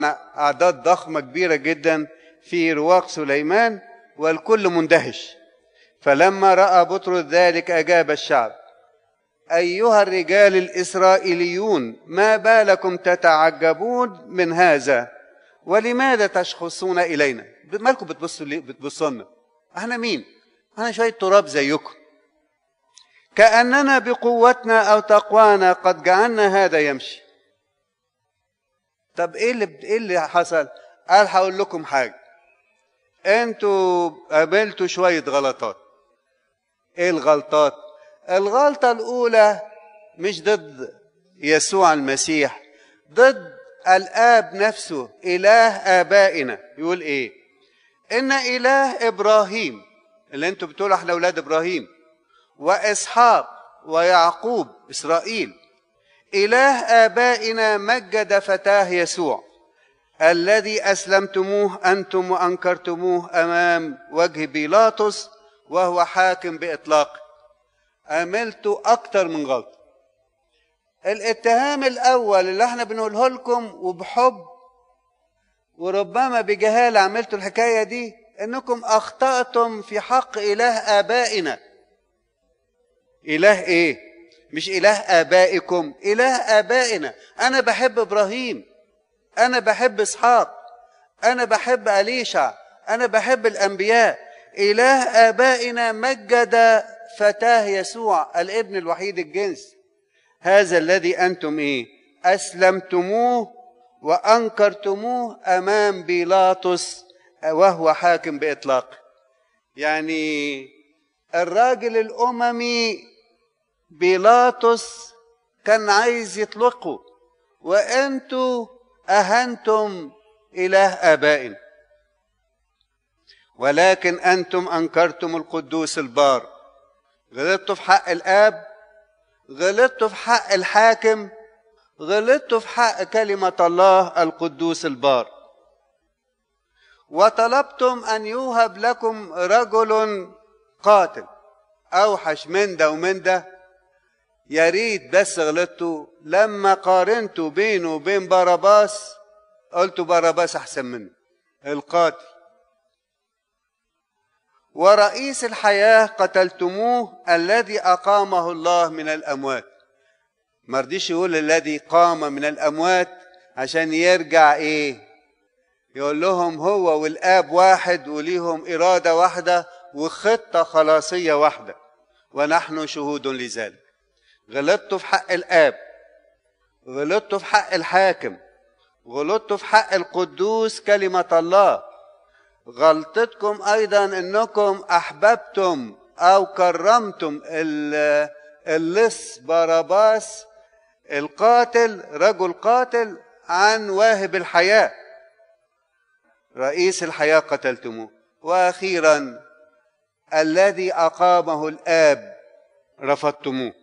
أعداد ضخمة كبيرة جدا في رواق سليمان والكل مندهش فلما رأى بطرس ذلك أجاب الشعب أيها الرجال الإسرائيليون ما بالكم تتعجبون من هذا ولماذا تشخصون إلينا مالكم بتبصوا ليه بتبصوا لنا احنا مين احنا شوية تراب زيكم كأننا بقوتنا أو تقوانا قد جعلنا هذا يمشي طب ايه اللي ايه اللي حصل قال هقول لكم حاجه انتوا قابلتوا شويه غلطات ايه الغلطات الغلطه الاولى مش ضد يسوع المسيح ضد الاب نفسه اله ابائنا يقول ايه ان اله ابراهيم اللي انتوا بتقولوا احنا اولاد ابراهيم واسحاق ويعقوب اسرائيل إله آبائنا مجد فتاه يسوع الذي أسلمتموه أنتم وأنكرتموه أمام وجه بيلاطس وهو حاكم بإطلاق عملتوا أكتر من غلط الاتهام الأول اللي احنا بنقوله لكم وبحب وربما بجهالة عملتوا الحكاية دي انكم اخطأتم في حق اله ابائنا اله ايه مش إله آبائكم إله آبائنا أنا بحب إبراهيم أنا بحب إسحاق أنا بحب أليشع أنا بحب الأنبياء إله آبائنا مجد فتاه يسوع الابن الوحيد الجنس هذا الذي أنتم إيه أسلمتموه وأنكرتموه أمام بيلاطس وهو حاكم بإطلاق يعني الراجل الأممي بيلاطس كان عايز يطلقه وانتوا اهنتم اله ابائنا ولكن انتم انكرتم القدوس البار غلطتوا في حق الاب غلطتوا في حق الحاكم غلطتوا في حق كلمه الله القدوس البار وطلبتم ان يوهب لكم رجل قاتل اوحش من ده ومن ده يا ريت بس غلطتوا لما قارنتوا بينه وبين باراباس قلتوا باراباس احسن منه القاتل ورئيس الحياه قتلتموه الذي اقامه الله من الاموات ما رضيش يقول الذي قام من الاموات عشان يرجع ايه يقول لهم هو والاب واحد وليهم اراده واحده وخطه خلاصيه واحده ونحن شهود لذلك غلطتوا في حق الاب غلطتوا في حق الحاكم غلطتوا في حق القدوس كلمة الله غلطتكم أيضا أنكم أحببتم أو كرمتم اللص باراباس القاتل رجل قاتل عن واهب الحياة رئيس الحياة قتلتموه وأخيرا الذي أقامه الآب رفضتموه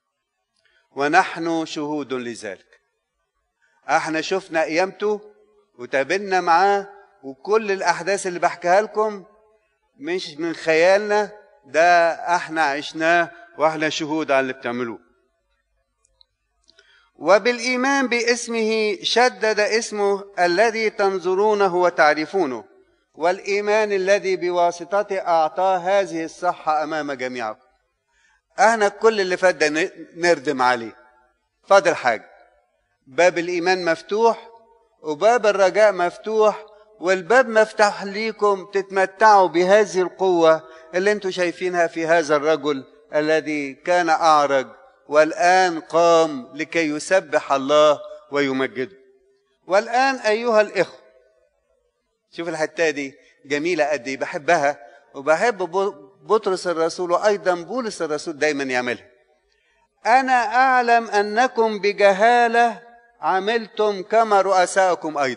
ونحن شهود لذلك احنا شفنا قيامته وتقابلنا معاه وكل الاحداث اللي بحكيها لكم مش من خيالنا ده احنا عشناه واحنا شهود على اللي بتعملوه وبالايمان باسمه شدد اسمه الذي تنظرونه وتعرفونه والايمان الذي بواسطته اعطاه هذه الصحه امام جميعكم احنا كل اللي فات ده نردم عليه فاضل حاجه باب الايمان مفتوح وباب الرجاء مفتوح والباب مفتوح ليكم تتمتعوا بهذه القوه اللي انتم شايفينها في هذا الرجل الذي كان اعرج والان قام لكي يسبح الله ويمجده والان ايها الاخوه شوف الحته دي جميله قد ايه بحبها وبحب بطرس الرسول وايضا بولس الرسول دايما يعملها انا اعلم انكم بجهاله عملتم كما رؤساءكم ايضا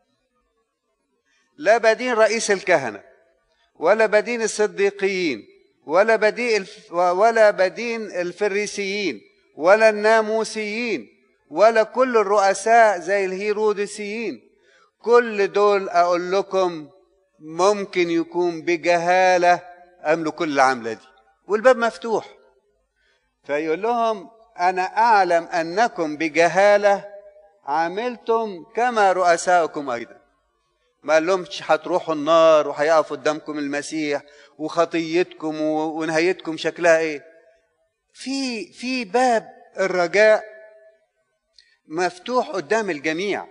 لا بدين رئيس الكهنه ولا بدين الصديقيين ولا بدين ولا بدين الفريسيين ولا الناموسيين ولا كل الرؤساء زي الهيرودسيين كل دول اقول لكم ممكن يكون بجهاله عملوا كل العملة دي والباب مفتوح فيقول لهم أنا أعلم أنكم بجهالة عملتم كما رؤساؤكم ايضا ما قال لهمش هتروحوا النار وهيقف قدامكم المسيح وخطيتكم ونهايتكم شكلها ايه في في باب الرجاء مفتوح قدام الجميع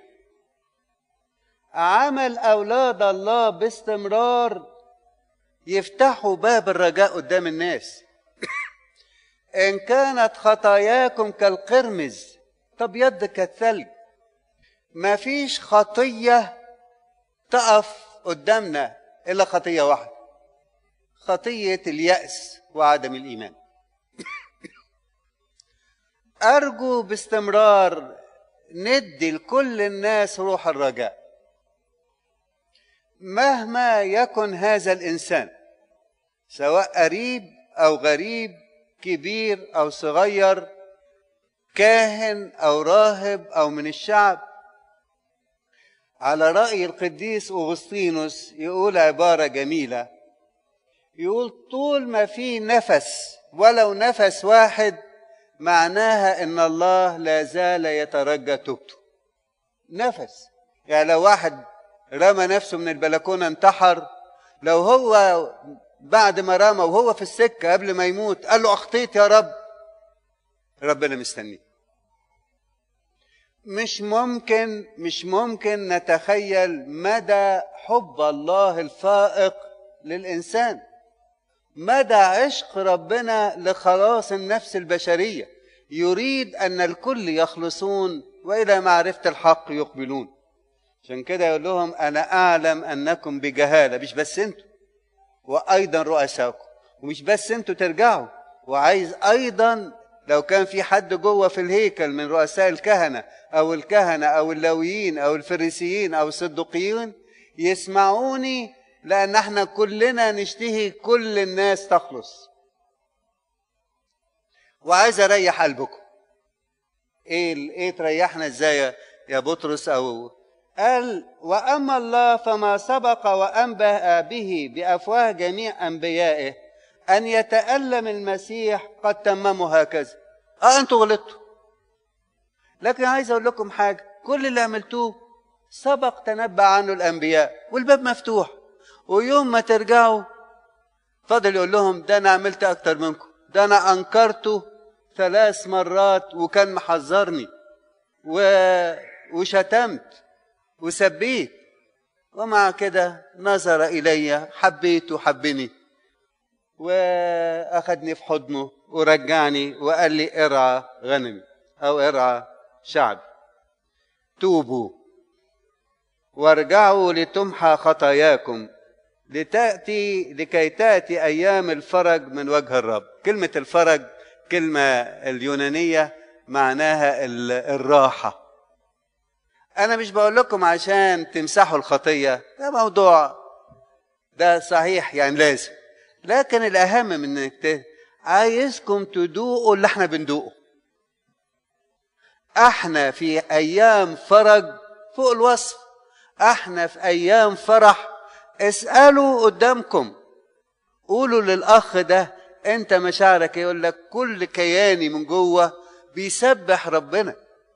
عمل اولاد الله باستمرار يفتحوا باب الرجاء قدام الناس ان كانت خطاياكم كالقرمز تبيض كالثلج ما فيش خطيه تقف قدامنا الا خطيه واحده خطيه الياس وعدم الايمان ارجو باستمرار ندي لكل الناس روح الرجاء مهما يكن هذا الانسان سواء قريب او غريب كبير او صغير كاهن او راهب او من الشعب على راي القديس اغسطينوس يقول عباره جميله يقول طول ما في نفس ولو نفس واحد معناها ان الله لا زال يترجى توبته نفس يعني لو واحد رمى نفسه من البلكونه انتحر لو هو بعد ما رمى وهو في السكه قبل ما يموت قال له اخطيت يا رب ربنا مستنيه مش ممكن مش ممكن نتخيل مدى حب الله الفائق للانسان مدى عشق ربنا لخلاص النفس البشريه يريد ان الكل يخلصون والى معرفه الحق يقبلون عشان كده يقول لهم انا اعلم انكم بجهاله مش بس انتوا وايضا رؤساكم ومش بس انتوا ترجعوا وعايز ايضا لو كان في حد جوه في الهيكل من رؤساء الكهنه او الكهنه او اللويين او الفريسيين او الصدقيين يسمعوني لان احنا كلنا نشتهي كل الناس تخلص وعايز اريح قلبكم ايه ايه تريحنا ازاي يا بطرس او قال واما الله فما سبق وانبأ به بافواه جميع انبيائه ان يتالم المسيح قد تمموا هكذا اه انتوا غلطتوا لكن عايز اقول لكم حاجه كل اللي عملتوه سبق تنبأ عنه الانبياء والباب مفتوح ويوم ما ترجعوا فضل يقول لهم ده انا عملت اكتر منكم ده انا انكرته ثلاث مرات وكان محذرني و... وشتمت وسبيت ومع كده نظر الي حبيت وحبني واخدني في حضنه ورجعني وقال لي ارعى غنمي او ارعى شعبي توبوا وارجعوا لتمحى خطاياكم لتأتي لكي تأتي أيام الفرج من وجه الرب كلمة الفرج كلمة اليونانية معناها الراحة أنا مش بقول لكم عشان تمسحوا الخطية ده موضوع ده صحيح يعني لازم لكن الأهم من إنك عايزكم تدوقوا اللي احنا بندوقه احنا في أيام فرج فوق الوصف احنا في أيام فرح اسألوا قدامكم قولوا للأخ ده أنت مشاعرك يقول لك كل كياني من جوه بيسبح ربنا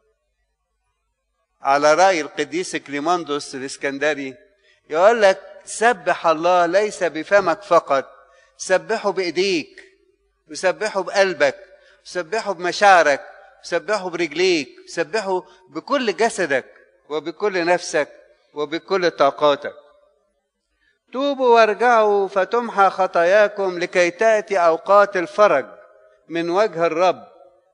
على رأي القديس كليماندوس الإسكندري يقول لك سبح الله ليس بفمك فقط سبحه بإيديك وسبحه بقلبك وسبحه بمشاعرك وسبحه برجليك وسبحه بكل جسدك وبكل نفسك وبكل طاقاتك توبوا وارجعوا فتمحى خطاياكم لكي تأتي أوقات الفرج من وجه الرب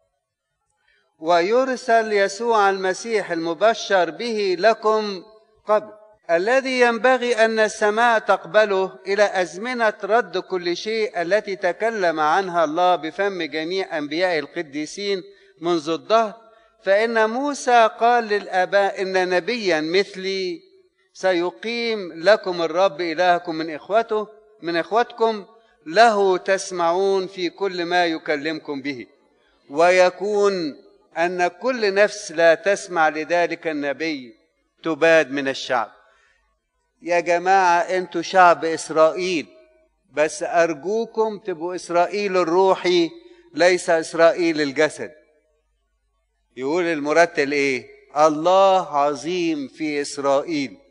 ويرسل يسوع المسيح المبشر به لكم قبل الذي ينبغي أن السماء تقبله إلى أزمنة رد كل شيء التي تكلم عنها الله بفم جميع أنبياء القديسين منذ الدهر فإن موسى قال للآباء إن نبيا مثلي سيقيم لكم الرب إلهكم من إخوته من إخوتكم له تسمعون في كل ما يكلمكم به ويكون أن كل نفس لا تسمع لذلك النبي تباد من الشعب يا جماعة أنتوا شعب إسرائيل بس أرجوكم تبقوا إسرائيل الروحي ليس إسرائيل الجسد يقول المرتل إيه الله عظيم في اسرائيل